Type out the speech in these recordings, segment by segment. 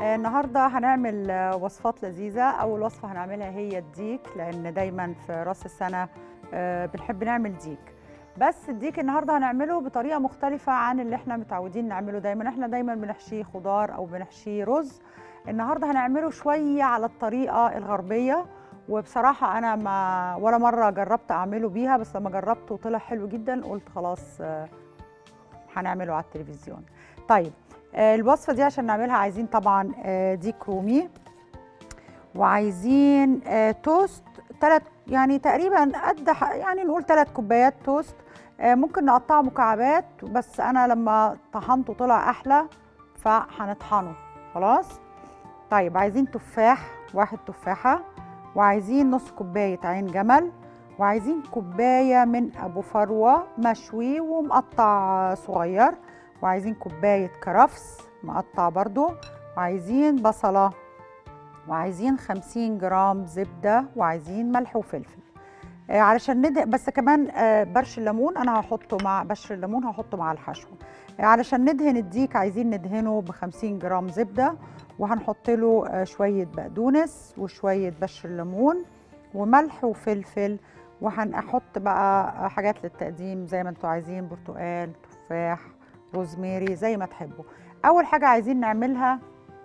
آه، النهارده هنعمل آه، وصفات لذيذه اول وصفه هنعملها هي الديك لان دايما في راس السنه آه، بنحب نعمل ديك بس الديك النهارده هنعمله بطريقه مختلفه عن اللي احنا متعودين نعمله دايما احنا دايما بنحشيه خضار او بنحشيه رز النهارده هنعمله شويه على الطريقه الغربيه وبصراحه انا ما ولا مره جربت اعمله بيها بس لما جربته طلع حلو جدا قلت خلاص آه، هنعمله على التلفزيون طيب آه، الوصفه دي عشان نعملها عايزين طبعا آه، ديك رومي وعايزين آه، توست تلات يعني تقريبا قد ح- يعني نقول ثلاث كوبايات توست آه، ممكن نقطعه مكعبات بس انا لما طحنته طلع احلى فهنطحنه خلاص طيب عايزين تفاح واحد تفاحه وعايزين نص كوبايه عين جمل وعايزين كوبايه من ابو فروه مشوي ومقطع صغير وعايزين كوبايه كرفس مقطع برضو وعايزين بصله وعايزين 50 جرام زبده وعايزين ملح وفلفل آه، علشان ندهن بس كمان آه، برش الليمون انا هحطه مع بشر الليمون هحطه مع الحشو آه، علشان ندهن الديك عايزين ندهنه ب 50 جرام زبده وهنحط له آه، شويه بقدونس وشويه بشر الليمون وملح وفلفل وهنحط بقى حاجات للتقديم زي ما انتوا عايزين برتقال تفاح روزماري زي ما تحبوا اول حاجه عايزين نعملها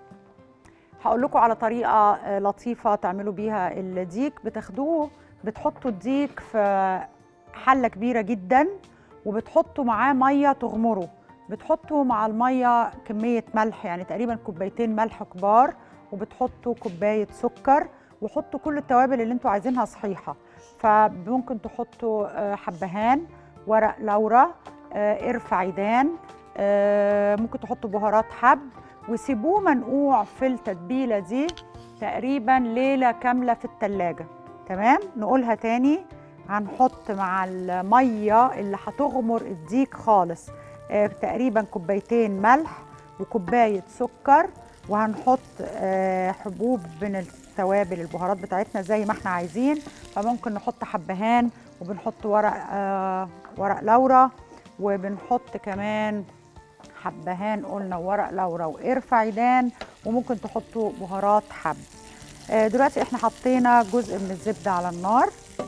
هقول لكم على طريقه آه، لطيفه تعملوا بيها الديك بتاخدوه بتحطوا الديك في حله كبيره جدا وبتحطوا معاه ميه تغمره بتحطوا مع الميه كميه ملح يعني تقريبا كوبايتين ملح كبار وبتحطوا كوبايه سكر وحطوا كل التوابل اللي انتوا عايزينها صحيحه فممكن تحطوا آه، حبهان ورق لورا آه، قرف عيدان آه، ممكن تحطوا بهارات حب وسيبوه منقوع في التتبيله دي تقريبا ليله كامله في التلاجة تمام نقولها تاني هنحط مع الميه اللي هتغمر الديك خالص آه، تقريبا كوبايتين ملح وكوبايه سكر وهنحط آه، حبوب من التوابل البهارات بتاعتنا زي ما احنا عايزين فممكن نحط حبهان وبنحط ورق آه، ورق لورا وبنحط كمان حبهان قلنا وورق لورا وقرفة عيدان وممكن تحطوا بهارات حب آه، دلوقتي احنا حطينا جزء من الزبدة على النار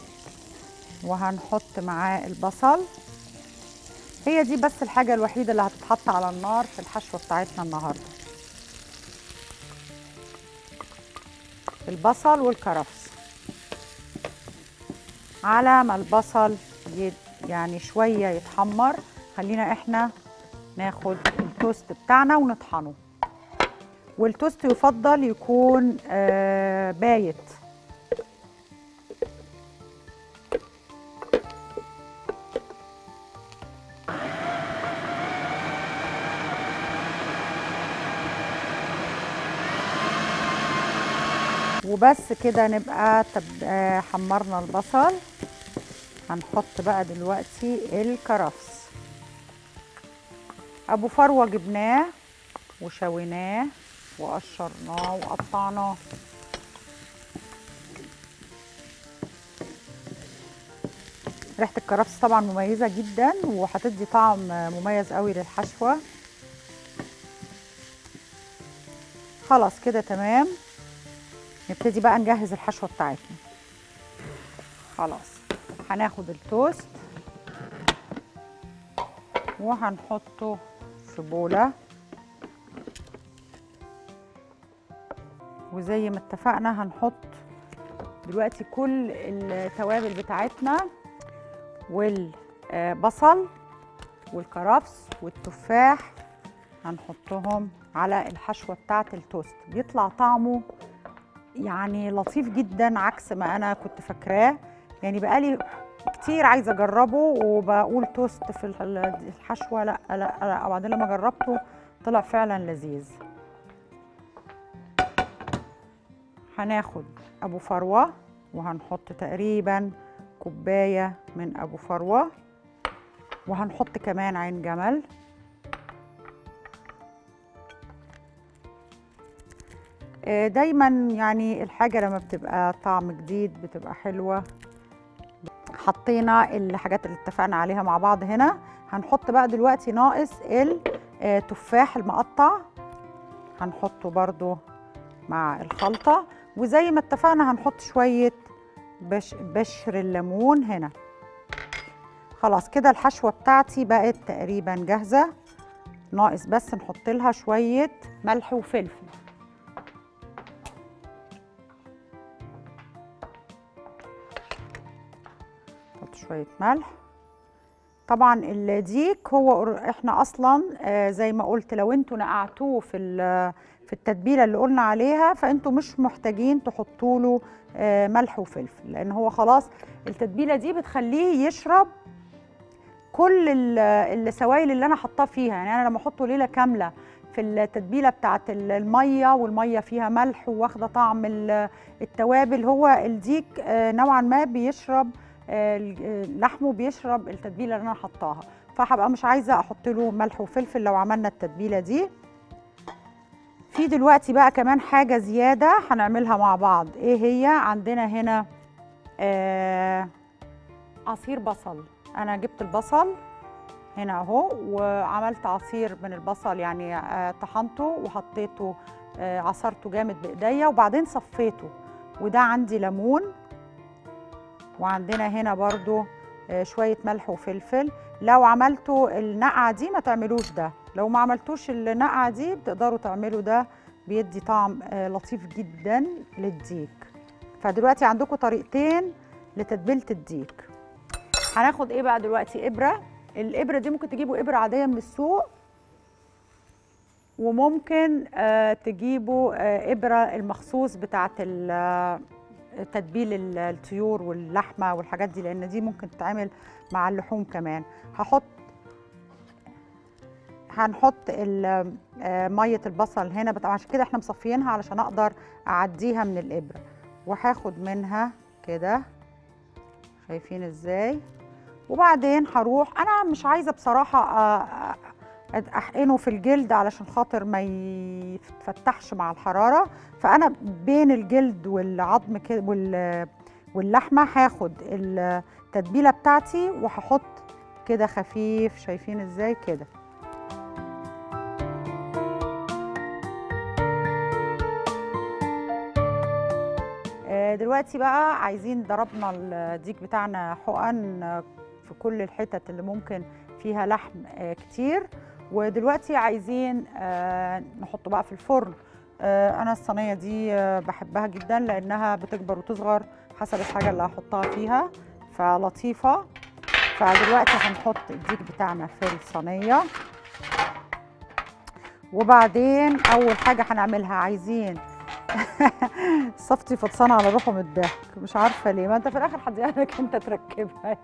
وهنحط معاه البصل هي دي بس الحاجة الوحيدة اللي هتتحط على النار في الحشوة بتاعتنا النهاردة البصل والكرفس على ما البصل ي- يعني شوية يتحمر خلينا احنا ناخد التوست بتاعنا ونطحنه والتوست يفضل يكون آه بايت وبس كده نبقى تب... آه حمرنا البصل هنحط بقى دلوقتي الكرفس ابو فروه جبناه وشويناه وقشرناه وقطعناه ريحه الكرفس طبعا مميزه جدا وهتدي طعم مميز قوي للحشوه خلاص كده تمام نبتدي بقى نجهز الحشوه بتاعتنا خلاص هناخد التوست وهنحطه في بولة وزي ما اتفقنا هنحط دلوقتي كل التوابل بتاعتنا والبصل والكرفس والتفاح هنحطهم على الحشوة بتاعت التوست بيطلع طعمه يعني لطيف جدا عكس ما انا كنت فاكراه يعني بقالي كتير عايزه اجربه وبقول توست في ال- الحشوه لا لا لا وبعدين لما جربته طلع فعلا لذيذ هناخد ابو فروه وهنحط تقريبا كوبايه من ابو فروه وهنحط كمان عين جمل آه، دايما يعني الحاجه لما بتبقى طعم جديد بتبقى حلوه حطينا الحاجات اللي اتفقنا عليها مع بعض هنا هنحط بقى دلوقتي ناقص التفاح المقطع هنحطه برضو مع الخلطة وزي ما اتفقنا هنحط شوية بش بشر الليمون هنا خلاص كده الحشوة بتاعتي بقت تقريبا جاهزة ناقص بس نحط لها شوية ملح وفلفل نحط شوية ملح طبعا الديك هو احنا اصلا آه زي ما قلت لو انتوا نقعتوه في في التتبيله اللي قلنا عليها فانتوا مش محتاجين تحطوا له آه ملح وفلفل لان هو خلاص التتبيله دي بتخليه يشرب كل السوائل اللي انا حطاه فيها يعني انا لما احطه ليله كامله في التتبيله بتاعه الميه والميه فيها ملح واخده طعم التوابل هو الديك آه نوعا ما بيشرب لحمه بيشرب التتبيله اللي انا حطاها فهبقى مش عايزه احط له ملح وفلفل لو عملنا التتبيله دي في دلوقتي بقى كمان حاجه زياده هنعملها مع بعض ايه هي عندنا هنا آه عصير بصل انا جبت البصل هنا اهو وعملت عصير من البصل يعني آه طحنته وحطيته آه عصرته جامد بايديا وبعدين صفيته وده عندي ليمون وعندنا هنا برضو شوية ملح وفلفل لو عملتوا النقعة دي ما تعملوش ده لو ما عملتوش النقعة دي بتقدروا تعملوا ده بيدي طعم لطيف جدا للديك فدلوقتي عندكم طريقتين لتتبيلة الديك هناخد ايه بقى دلوقتي ابرة الابرة دي ممكن تجيبوا ابرة عادية من السوق وممكن آه تجيبوا آه ابرة المخصوص بتاعت تتبيل الطيور واللحمه والحاجات دي لان دي ممكن تتعمل مع اللحوم كمان هحط هنحط ميه البصل هنا طبعا عشان كده احنا مصفيينها علشان اقدر اعديها من الابره وهاخد منها كده شايفين ازاي وبعدين هروح انا مش عايزه بصراحه احقنه في الجلد علشان خاطر ما يتفتحش مع الحراره فانا بين الجلد والعظم كده واللحمه هاخد التتبيله بتاعتي وهحط كده خفيف شايفين ازاي كده دلوقتي بقى عايزين ضربنا الديك بتاعنا حقن في كل الحتت اللي ممكن فيها لحم كتير ودلوقتي عايزين نحطه بقى في الفرن انا الصينيه دي بحبها جدا لانها بتكبر وتصغر حسب الحاجه اللي هحطها فيها فلطيفه فدلوقتي هنحط الديك بتاعنا في الصينيه وبعدين اول حاجه هنعملها عايزين صفتي فطسانه على روحه من الضحك مش عارفه ليه ما انت في الاخر هديها انت تركبها يعني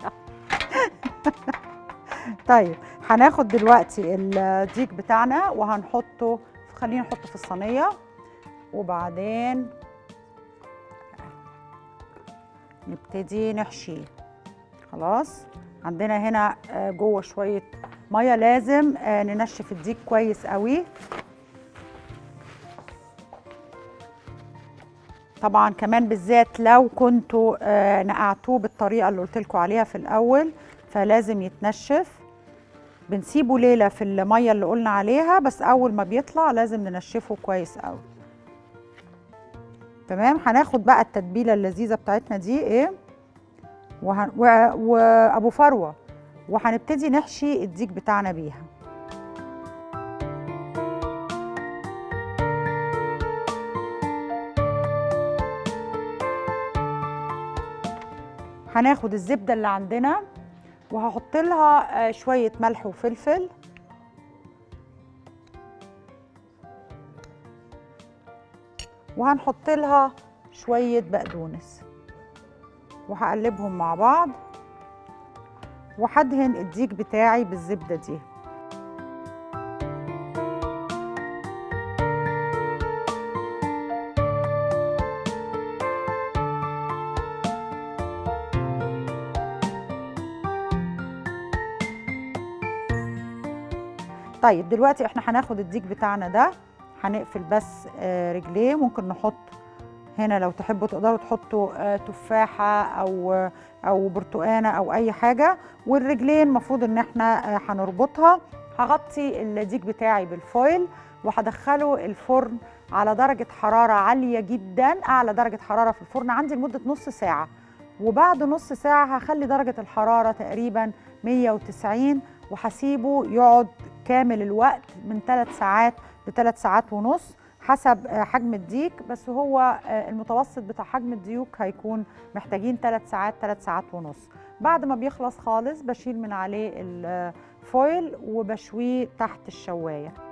طيب هناخد دلوقتي الديك بتاعنا وهنحطه خلينا نحطه في الصينيه وبعدين نبتدي نحشيه خلاص عندنا هنا جوه شويه ميه لازم ننشف الديك كويس قوي طبعا كمان بالذات لو كنتوا نقعتوه بالطريقه اللي قلت لكم عليها في الاول فلازم يتنشف بنسيبه ليله في الميه اللي قلنا عليها بس اول ما بيطلع لازم ننشفه كويس قوي تمام هناخد بقى التتبيله اللذيذه بتاعتنا دي ايه وهن... و... وابو فروه وهنبتدي نحشي الديك بتاعنا بيها هناخد الزبده اللي عندنا وهحط لها شويه ملح وفلفل وهنحط لها شويه بقدونس وهقلبهم مع بعض وهدهن الديك بتاعي بالزبده دي طيب دلوقتي احنا هناخد الديك بتاعنا ده هنقفل بس آه رجليه ممكن نحط هنا لو تحبوا تقدروا تحطوا آه تفاحه او او برتقانه او اي حاجه والرجلين المفروض ان احنا آه هنربطها هغطي الديك بتاعي بالفويل وهدخله الفرن على درجة حرارة عالية جدا أعلى درجة حرارة في الفرن عندي لمدة نص ساعة وبعد نص ساعة هخلي درجة الحرارة تقريبا 190 وهسيبه يقعد كامل الوقت من 3 ساعات لثلاث ساعات ونص حسب حجم الديك بس هو المتوسط بتاع حجم الديوك هيكون محتاجين 3 ساعات 3 ساعات ونص بعد ما بيخلص خالص بشيل من عليه الفويل وبشويه تحت الشوايه